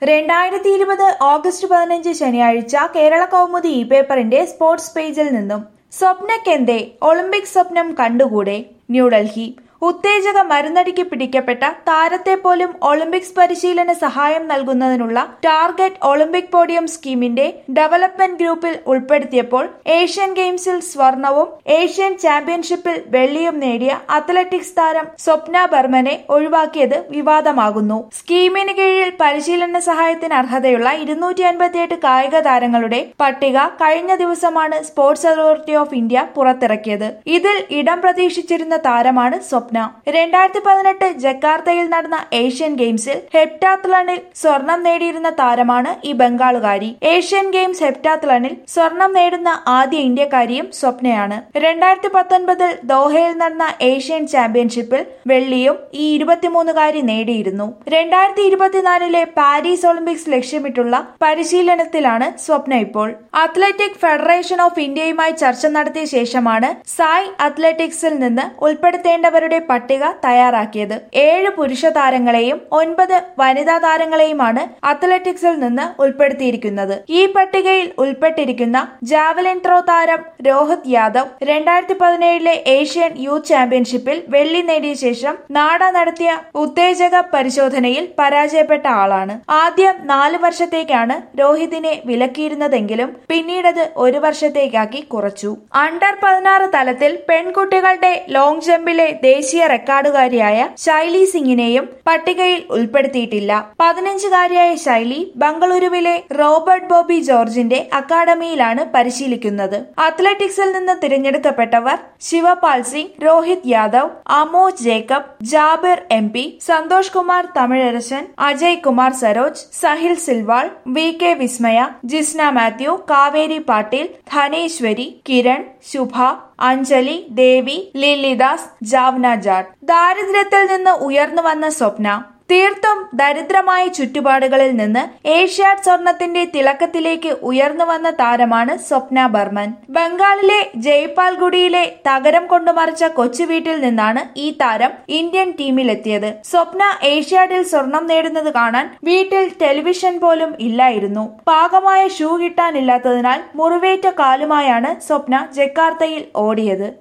രണ്ടായിരത്തി ഇരുപത് ഓഗസ്റ്റ് പതിനഞ്ച് ശനിയാഴ്ച കേരള കൗമുദി ഇ പേപ്പറിന്റെ സ്പോർട്സ് പേജിൽ നിന്നും സ്വപ്നക്കെന്തേ ഒളിമ്പിക് സ്വപ്നം കണ്ടുകൂടെ ന്യൂഡൽഹി ഉത്തേജക മരുന്നടിക്ക് പിടിക്കപ്പെട്ട താരത്തെ പോലും ഒളിമ്പിക്സ് പരിശീലന സഹായം നൽകുന്നതിനുള്ള ടാർഗറ്റ് ഒളിമ്പിക് പോഡിയം സ്കീമിന്റെ ഡെവലപ്മെന്റ് ഗ്രൂപ്പിൽ ഉൾപ്പെടുത്തിയപ്പോൾ ഏഷ്യൻ ഗെയിംസിൽ സ്വർണവും ഏഷ്യൻ ചാമ്പ്യൻഷിപ്പിൽ വെള്ളിയും നേടിയ അത്ലറ്റിക്സ് താരം സ്വപ്ന ബർമനെ ഒഴിവാക്കിയത് വിവാദമാകുന്നു സ്കീമിന് കീഴിൽ പരിശീലന സഹായത്തിന് അർഹതയുള്ള ഇരുന്നൂറ്റി അൻപത്തിയെട്ട് കായിക താരങ്ങളുടെ പട്ടിക കഴിഞ്ഞ ദിവസമാണ് സ്പോർട്സ് അതോറിറ്റി ഓഫ് ഇന്ത്യ പുറത്തിറക്കിയത് ഇതിൽ ഇടം പ്രതീക്ഷിച്ചിരുന്ന താരമാണ് സ്വപ്ന രണ്ടായിരത്തി പതിനെട്ട് ജക്കാർത്തയിൽ നടന്ന ഏഷ്യൻ ഗെയിംസിൽ ഹെപ്റ്റാത്ലണിൽ സ്വർണം നേടിയിരുന്ന താരമാണ് ഈ ബംഗാളുകാരി ഏഷ്യൻ ഗെയിംസ് ഹെപ്റ്റാത്ലണിൽ സ്വർണം നേടുന്ന ആദ്യ ഇന്ത്യക്കാരിയും സ്വപ്നയാണ് രണ്ടായിരത്തി പത്തൊൻപതിൽ ദോഹയിൽ നടന്ന ഏഷ്യൻ ചാമ്പ്യൻഷിപ്പിൽ വെള്ളിയും ഈ ഇരുപത്തിമൂന്നുകാരി നേടിയിരുന്നു രണ്ടായിരത്തി ഇരുപത്തിനാലിലെ പാരീസ് ഒളിമ്പിക്സ് ലക്ഷ്യമിട്ടുള്ള പരിശീലനത്തിലാണ് സ്വപ്ന ഇപ്പോൾ അത്ലറ്റിക് ഫെഡറേഷൻ ഓഫ് ഇന്ത്യയുമായി ചർച്ച നടത്തിയ ശേഷമാണ് സായ് അത്ലറ്റിക്സിൽ നിന്ന് ഉൾപ്പെടുത്തേണ്ടവരുടെ പട്ടിക തയ്യാറാക്കിയത് ഏഴ് പുരുഷ താരങ്ങളെയും ഒൻപത് വനിതാ താരങ്ങളെയുമാണ് അത്ലറ്റിക്സിൽ നിന്ന് ഉൾപ്പെടുത്തിയിരിക്കുന്നത് ഈ പട്ടികയിൽ ഉൾപ്പെട്ടിരിക്കുന്ന ജാവലിൻ ത്രോ താരം രോഹിത് യാദവ് രണ്ടായിരത്തി പതിനേഴിലെ ഏഷ്യൻ യൂത്ത് ചാമ്പ്യൻഷിപ്പിൽ വെള്ളി നേടിയ ശേഷം നാട നടത്തിയ ഉത്തേജക പരിശോധനയിൽ പരാജയപ്പെട്ട ആളാണ് ആദ്യം നാല് വർഷത്തേക്കാണ് രോഹിതിനെ വിലക്കിയിരുന്നതെങ്കിലും പിന്നീടത് ഒരു വർഷത്തേക്കാക്കി കുറച്ചു അണ്ടർ പതിനാറ് തലത്തിൽ പെൺകുട്ടികളുടെ ലോങ് ജമ്പിലെ ദേശീയ റെക്കോർഡുകാരിയായ ശൈലി സിംഗിനെയും പട്ടികയിൽ ഉൾപ്പെടുത്തിയിട്ടില്ല പതിനഞ്ചുകാരിയായ ശൈലി ബംഗളൂരുവിലെ റോബർട്ട് ബോബി ജോർജിന്റെ അക്കാദമിയിലാണ് പരിശീലിക്കുന്നത് അത്ലറ്റിക്സിൽ നിന്ന് തിരഞ്ഞെടുക്കപ്പെട്ടവർ Shivpal Singh Rohit Yadav Amoj Jacob Jabir M P Santhosh Kumar Tamilarasan Ajay Kumar Saroj Sahil Silwal V K Vismaya Jisna Mathew Kaveri Patil Dhaneshwari Kiran Shubha Anjali Devi Lilidas Jauna Jat ദാരിദ്ര്യത്തിൽ നിന്ന് ഉയർന്നു വന്ന സ്വപ്ന തീർത്തും ദരിദ്രമായ ചുറ്റുപാടുകളിൽ നിന്ന് ഏഷ്യാഡ് സ്വർണത്തിന്റെ തിളക്കത്തിലേക്ക് ഉയർന്നു വന്ന താരമാണ് സ്വപ്ന ബർമൻ ബംഗാളിലെ ജയ്പാൽഗുഡിയിലെ തകരം കൊണ്ടുമറിച്ച കൊച്ചു വീട്ടിൽ നിന്നാണ് ഈ താരം ഇന്ത്യൻ ടീമിലെത്തിയത് സ്വപ്ന ഏഷ്യാഡിൽ സ്വർണം നേടുന്നത് കാണാൻ വീട്ടിൽ ടെലിവിഷൻ പോലും ഇല്ലായിരുന്നു പാകമായ ഷൂ കിട്ടാനില്ലാത്തതിനാൽ മുറിവേറ്റ കാലുമായാണ് സ്വപ്ന ജക്കാർത്തയിൽ ഓടിയത്